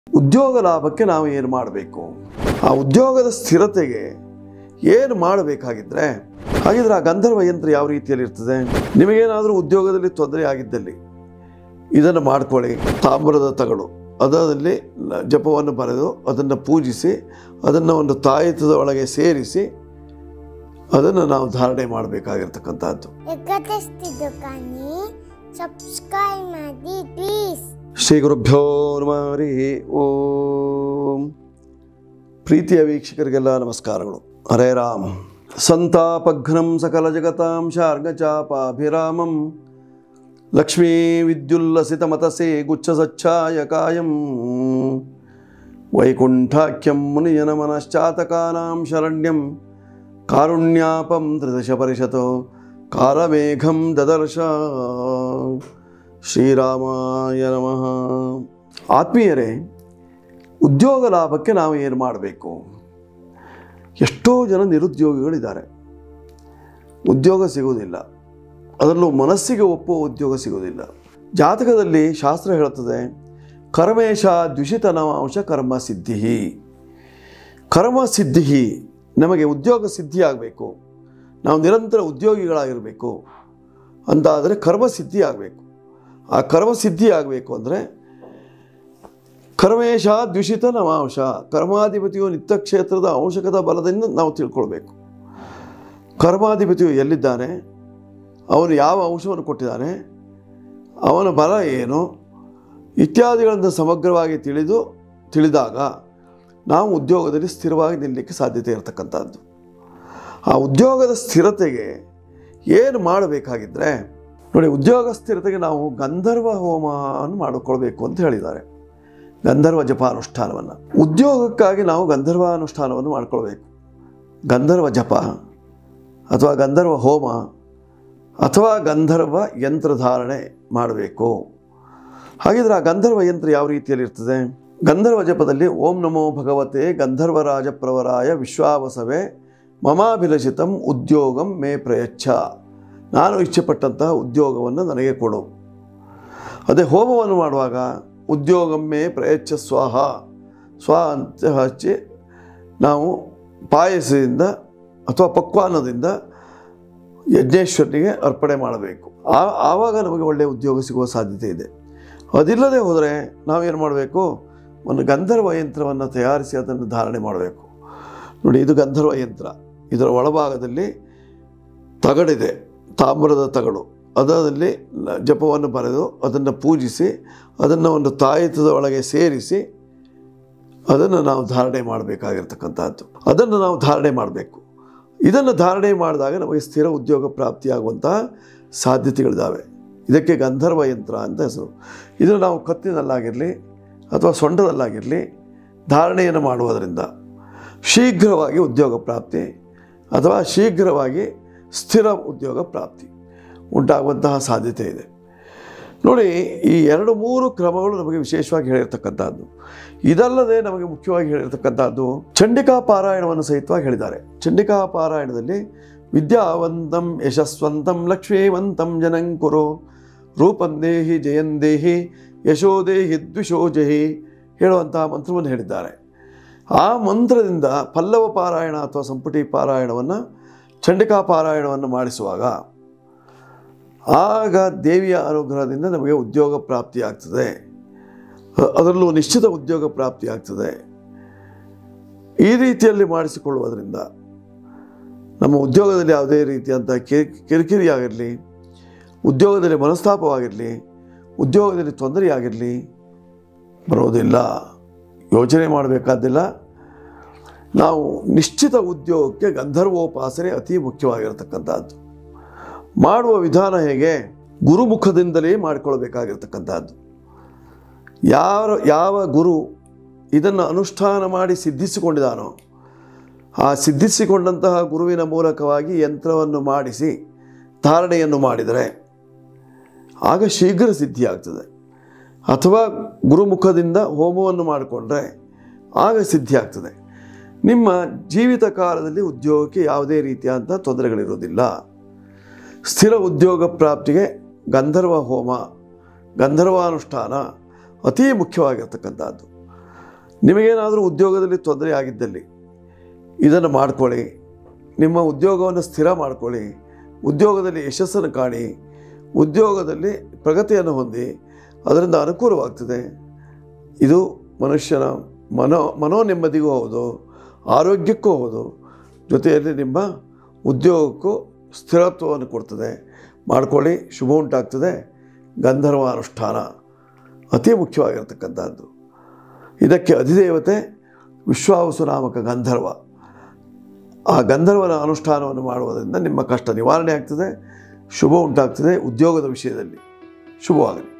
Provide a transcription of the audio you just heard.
ಉದ್ಯೋಗ ಲಾಭಕ್ಕೆ ನಾವು ಏನು ಮಾಡಬೇಕು ಆ ಉದ್ಯೋಗದ ಸ್ಥಿರತೆಗೆ ಏನು ಮಾಡಬೇಕಾಗಿದ್ರೆ ಹಾಗಿದ್ರೆ ಆ ಗಂಧರ್ವ ಯಂತ್ರ ಯಾವ ರೀತಿಯಲ್ಲಿ ಇರ್ತದೆ ನಿಮಗೇನಾದರೂ ಉದ್ಯೋಗದಲ್ಲಿ ತೊಂದರೆ ಆಗಿದ್ದಲ್ಲಿ ಇದನ್ನು ಮಾಡ್ಕೊಳ್ಳಿ ತಾಮ್ರದ ತಗಡು ಅದರಲ್ಲಿ ಜಪವನ್ನು ಬರೆದು ಅದನ್ನು ಪೂಜಿಸಿ ಅದನ್ನು ಒಂದು ತಾಯಿತದ ಒಳಗೆ ಸೇರಿಸಿ ಅದನ್ನು ನಾವು ಧಾರಣೆ ಮಾಡಬೇಕಾಗಿರ್ತಕ್ಕಂಥದ್ದು ಎಕ್ಕತ್ತಿಸ್ತಿದ್ದು ಕಾನಿ ಸಬ್ಸ್ಕ್ರೈಬ್ ಮಾಡಿ ಪ್ಲೀಸ್ ಶ್ರೀ ಗುರುಭ್ಯೋ ನಮಃ ಹರಿ ಓಂ ಪ್ರೀತಿಯ ವೀಕ್ಷಕರಿಗೆಲ್ಲ ನಮಸ್ಕಾರಗಳು ಹರೇ ರಾಮ್ ಸಂತಾಪಘ್ನಂ ಸಕಲ ಜಗತಾಂ ಶಾರ್ಗಚಾಪಾಭಿರಾಮಂ ಲಕ್ಷ್ಮೀ ವಿದ್ಯುಲ್ಲಸಿತ ಮತಸೆ ಗುಚ್ಛ ಸಚ್ಛಾಯ ಕಾಯಂ ವೈಕುಂಠಾಖ್ಯಂ ಮುನಿಜನ ಮನಶ್ಚಾತಕಾನಾಂ ಶರಣ್ಯಂ ಕಾರುಣ್ಯಾಪಂ ತ್ರಿದಶ ಪರಿಷತೋ ಕಾಲಮೇಘಂ ದದರ್ಶ ಶ್ರೀರಾಮಾಯ ನಮಃ ಆತ್ಮೀಯರೇ ಉದ್ಯೋಗ ಲಾಭಕ್ಕೆ ನಾವು ಏನು ಮಾಡಬೇಕು ಎಷ್ಟೋ ಜನ ನಿರುದ್ಯೋಗಿಗಳಿದ್ದಾರೆ ಉದ್ಯೋಗ ಸಿಗುವುದಿಲ್ಲ ಅದರಲ್ಲೂ ಮನಸ್ಸಿಗೆ ಒಪ್ಪುವ ಉದ್ಯೋಗ ಸಿಗುವುದಿಲ್ಲ ಜಾತಕದಲ್ಲಿ ಶಾಸ್ತ್ರ ಹೇಳುತ್ತದೆ ಕರ್ಮೇಶ ದ್ವಿಷಿತನವಾಂಶ ಕರ್ಮ ಸಿದ್ಧಿ ಕರ್ಮ ಸಿದ್ಧಿ ನಮಗೆ ಉದ್ಯೋಗ ಸಿದ್ಧಿ ಆಗಬೇಕು ನಾವು ನಿರಂತರ ಉದ್ಯೋಗಿಗಳಾಗಿರಬೇಕು ಅಂತಾದರೆ ಕರ್ಮ ಸಿದ್ಧಿ ಆಗಬೇಕು ಆ ಕರ್ಮ ಸಿದ್ಧಿ ಆಗಬೇಕು ಅಂದರೆ ಕರ್ಮೇಶ ದ್ವಿಷಿತ ನವಾಂಶ ಕರ್ಮಾಧಿಪತಿಯು ನಿತ್ಯ ಕ್ಷೇತ್ರದ ಅಂಶಕದ ಬಲದಿಂದ ನಾವು ತಿಳ್ಕೊಳ್ಬೇಕು ಕರ್ಮಾಧಿಪತಿಯು ಎಲ್ಲಿದ್ದಾನೆ ಅವನು ಯಾವ ಅಂಶವನ್ನು ಕೊಟ್ಟಿದ್ದಾನೆ ಅವನ ಬಲ ಏನು ಇತ್ಯಾದಿಗಳನ್ನು ಸಮಗ್ರವಾಗಿ ತಿಳಿದು ತಿಳಿದಾಗ ನಾವು ಉದ್ಯೋಗದಲ್ಲಿ ಸ್ಥಿರವಾಗಿ ನಿಲ್ಲಲಿಕ್ಕೆ ಸಾಧ್ಯತೆ ಇರತಕ್ಕಂಥದ್ದು ಆ ಉದ್ಯೋಗದ ಸ್ಥಿರತೆಗೆ ಏನು ಮಾಡಬೇಕಾಗಿದ್ದರೆ ನೋಡಿ ಉದ್ಯೋಗ ಸ್ಥಿರತೆಗೆ ನಾವು ಗಂಧರ್ವ ಹೋಮವನ್ನು ಮಾಡಿಕೊಳ್ಬೇಕು ಅಂತ ಹೇಳಿದ್ದಾರೆ ಗಂಧರ್ವ ಜಪಾನುಷ್ಠಾನವನ್ನು ಉದ್ಯೋಗಕ್ಕಾಗಿ ನಾವು ಗಂಧರ್ವ ಅನುಷ್ಠಾನವನ್ನು ಮಾಡ್ಕೊಳ್ಬೇಕು ಗಂಧರ್ವ ಜಪ ಅಥವಾ ಗಂಧರ್ವ ಹೋಮ ಅಥವಾ ಗಂಧರ್ವ ಯಂತ್ರಧಾರಣೆ ಮಾಡಬೇಕು ಹಾಗಿದ್ರೆ ಆ ಗಂಧರ್ವ ಯಂತ್ರ ಯಾವ ರೀತಿಯಲ್ಲಿ ಇರ್ತದೆ ಗಂಧರ್ವ ಜಪದಲ್ಲಿ ಓಂ ನಮೋ ಭಗವತೆ ಗಂಧರ್ವರಾಜ ಪ್ರವರಾಯ ವಿಶ್ವಾವಸವೇ ಮಮಾಭಿಲಷಿತಂ ಉದ್ಯೋಗಂ ಮೇ ಪ್ರಯಚ್ಛ ನಾನು ಇಚ್ಛೆಪಟ್ಟಂತಹ ಉದ್ಯೋಗವನ್ನು ನನಗೆ ಕೊಡು ಅದೇ ಹೋಮವನ್ನು ಮಾಡುವಾಗ ಉದ್ಯೋಗಮ್ಮೆ ಪ್ರಯಚ್ಛ ಸ್ವಾಹ ಸ್ವ ಅಂತ ಹಚ್ಚಿ ನಾವು ಪಾಯಸದಿಂದ ಅಥವಾ ಪಕ್ವಾನ್ನದಿಂದ ಯಜ್ಞೇಶ್ವರನಿಗೆ ಅರ್ಪಣೆ ಮಾಡಬೇಕು ಆ ಆವಾಗ ನಮಗೆ ಒಳ್ಳೆಯ ಉದ್ಯೋಗ ಸಿಗುವ ಸಾಧ್ಯತೆ ಇದೆ ಅದಿಲ್ಲದೆ ಹೋದರೆ ನಾವೇನು ಮಾಡಬೇಕು ಒಂದು ಗಂಧರ್ವ ಯಂತ್ರವನ್ನು ತಯಾರಿಸಿ ಅದನ್ನು ಧಾರಣೆ ಮಾಡಬೇಕು ನೋಡಿ ಇದು ಗಂಧರ್ವ ಯಂತ್ರ ಇದರ ಒಳಭಾಗದಲ್ಲಿ ತಗಡಿದೆ ತಾಮ್ರದ ತಗಡು ಅದರಲ್ಲಿ ಜಪವನ್ನು ಬರೆದು ಅದನ್ನು ಪೂಜಿಸಿ ಅದನ್ನು ಒಂದು ತಾಯಿತದ ಒಳಗೆ ಸೇರಿಸಿ ಅದನ್ನು ನಾವು ಧಾರಣೆ ಮಾಡಬೇಕಾಗಿರ್ತಕ್ಕಂಥದ್ದು ಅದನ್ನು ನಾವು ಧಾರಣೆ ಮಾಡಬೇಕು ಇದನ್ನು ಧಾರಣೆ ಮಾಡಿದಾಗ ನಮಗೆ ಸ್ಥಿರ ಉದ್ಯೋಗ ಪ್ರಾಪ್ತಿಯಾಗುವಂತಹ ಸಾಧ್ಯತೆಗಳಿದ್ದಾವೆ ಇದಕ್ಕೆ ಗಂಧರ್ವ ಯಂತ್ರ ಅಂತ ಹೆಸರು ಇದನ್ನು ನಾವು ಕತ್ತಿನಲ್ಲಾಗಿರಲಿ ಅಥವಾ ಸೊಂಟದಲ್ಲಾಗಿರಲಿ ಧಾರಣೆಯನ್ನು ಮಾಡುವುದರಿಂದ ಶೀಘ್ರವಾಗಿ ಉದ್ಯೋಗ ಪ್ರಾಪ್ತಿ ಅಥವಾ ಶೀಘ್ರವಾಗಿ ಸ್ಥಿರ ಉದ್ಯೋಗ ಪ್ರಾಪ್ತಿ ಉಂಟಾಗುವಂತಹ ಸಾಧ್ಯತೆ ಇದೆ ನೋಡಿ ಈ ಎರಡು ಮೂರು ಕ್ರಮಗಳು ನಮಗೆ ವಿಶೇಷವಾಗಿ ಹೇಳಿರ್ತಕ್ಕಂಥದ್ದು ಇದಲ್ಲದೆ ನಮಗೆ ಮುಖ್ಯವಾಗಿ ಹೇಳಿರ್ತಕ್ಕಂಥದ್ದು ಚಂಡಿಕಾ ಪಾರಾಯಣವನ್ನು ಸಹಿತವಾಗಿ ಹೇಳಿದ್ದಾರೆ ಚಂಡಿಕಾ ಪಾರಾಯಣದಲ್ಲಿ ವಿದ್ಯಾವಂತಂ ಯಶಸ್ವಂತಂ ಲಕ್ಷ್ಮೀವಂತಂ ಜನಂಕುರು ರೂಪಂದೇಹಿ ಜಯಂದೇಹಿ ಯಶೋದೇಹಿ ದ್ವಿಶೋಜಹಿ ಹೇಳುವಂತಹ ಮಂತ್ರವನ್ನು ಹೇಳಿದ್ದಾರೆ ಆ ಮಂತ್ರದಿಂದ ಪಲ್ಲವ ಪಾರಾಯಣ ಅಥವಾ ಸಂಪುಟಿ ಪಾರಾಯಣವನ್ನು ಚಂಡಿಕಾ ಪಾರಾಯಣವನ್ನು ಮಾಡಿಸುವಾಗ ಆಗ ದೇವಿಯ ಅನುಗ್ರಹದಿಂದ ನಮಗೆ ಉದ್ಯೋಗ ಪ್ರಾಪ್ತಿಯಾಗ್ತದೆ ಅದರಲ್ಲೂ ನಿಶ್ಚಿತ ಉದ್ಯೋಗ ಪ್ರಾಪ್ತಿಯಾಗ್ತದೆ ಈ ರೀತಿಯಲ್ಲಿ ಮಾಡಿಸಿಕೊಳ್ಳುವುದರಿಂದ ನಮ್ಮ ಉದ್ಯೋಗದಲ್ಲಿ ಯಾವುದೇ ರೀತಿಯಂಥ ಕಿರಿಕಿರಿ ಆಗಿರಲಿ ಉದ್ಯೋಗದಲ್ಲಿ ಮನಸ್ತಾಪವಾಗಿರಲಿ ಉದ್ಯೋಗದಲ್ಲಿ ತೊಂದರೆಯಾಗಿರಲಿ ಬರೋದಿಲ್ಲ ಯೋಚನೆ ಮಾಡಬೇಕಾದಿಲ್ಲ ನಾವು ನಿಶ್ಚಿತ ಉದ್ಯೋಗಕ್ಕೆ ಗಂಧರ್ವೋಪಾಸನೆ ಅತಿ ಮುಖ್ಯವಾಗಿರತಕ್ಕಂಥದ್ದು ಮಾಡುವ ವಿಧಾನ ಹೇಗೆ ಗುರುಮುಖದಿಂದಲೇ ಮಾಡಿಕೊಳ್ಬೇಕಾಗಿರ್ತಕ್ಕಂಥದ್ದು ಯಾರ ಯಾವ ಗುರು ಇದನ್ನು ಅನುಷ್ಠಾನ ಮಾಡಿ ಸಿದ್ಧಿಸಿಕೊಂಡಿದ್ದಾನೋ ಆ ಸಿದ್ಧಿಸಿಕೊಂಡಂತಹ ಗುರುವಿನ ಮೂಲಕವಾಗಿ ಯಂತ್ರವನ್ನು ಮಾಡಿಸಿ ಧಾರಣೆಯನ್ನು ಮಾಡಿದರೆ ಆಗ ಶೀಘ್ರ ಸಿದ್ಧಿಯಾಗ್ತದೆ ಅಥವಾ ಗುರುಮುಖದಿಂದ ಹೋಮವನ್ನು ಮಾಡಿಕೊಂಡ್ರೆ ಆಗ ಸಿದ್ಧಿಯಾಗ್ತದೆ ನಿಮ್ಮ ಜೀವಿತ ಕಾಲದಲ್ಲಿ ಉದ್ಯೋಗಕ್ಕೆ ಯಾವುದೇ ರೀತಿಯಾದಂಥ ತೊಂದರೆಗಳಿರೋದಿಲ್ಲ ಸ್ಥಿರ ಉದ್ಯೋಗ ಪ್ರಾಪ್ತಿಗೆ ಗಂಧರ್ವ ಹೋಮ ಗಂಧರ್ವಾನುಷ್ಠಾನ ಅತೀ ಮುಖ್ಯವಾಗಿರ್ತಕ್ಕಂಥದ್ದು ನಿಮಗೇನಾದರೂ ಉದ್ಯೋಗದಲ್ಲಿ ತೊಂದರೆ ಆಗಿದ್ದಲ್ಲಿ ಇದನ್ನು ಮಾಡ್ಕೊಳ್ಳಿ ನಿಮ್ಮ ಉದ್ಯೋಗವನ್ನು ಸ್ಥಿರ ಮಾಡ್ಕೊಳ್ಳಿ ಉದ್ಯೋಗದಲ್ಲಿ ಯಶಸ್ಸನ್ನು ಕಾಣಿ ಉದ್ಯೋಗದಲ್ಲಿ ಪ್ರಗತಿಯನ್ನು ಹೊಂದಿ ಅದರಿಂದ ಅನುಕೂಲವಾಗ್ತದೆ ಇದು ಮನುಷ್ಯನ ಮನೋ ಮನೋ ನೆಮ್ಮದಿಗೂ ಹೌದು ಆರೋಗ್ಯಕ್ಕೂ ಹೌದು ಜೊತೆಯಲ್ಲಿ ನಿಮ್ಮ ಉದ್ಯೋಗಕ್ಕೂ ಸ್ಥಿರತ್ವವನ್ನು ಕೊಡ್ತದೆ ಮಾಡ್ಕೊಳ್ಳಿ ಶುಭ ಉಂಟಾಗ್ತದೆ ಗಂಧರ್ವ ಅನುಷ್ಠಾನ ಅತಿ ಮುಖ್ಯವಾಗಿರ್ತಕ್ಕಂಥದ್ದು ಇದಕ್ಕೆ ಅಧಿದೇವತೆ ವಿಶ್ವಾವಸು ನಾಮಕ ಗಂಧರ್ವ ಆ ಗಂಧರ್ವನ ಅನುಷ್ಠಾನವನ್ನು ಮಾಡುವುದರಿಂದ ನಿಮ್ಮ ಕಷ್ಟ ನಿವಾರಣೆ ಆಗ್ತದೆ ಶುಭ ಉಂಟಾಗ್ತದೆ ಉದ್ಯೋಗದ ವಿಷಯದಲ್ಲಿ ಶುಭವಾಗಲಿ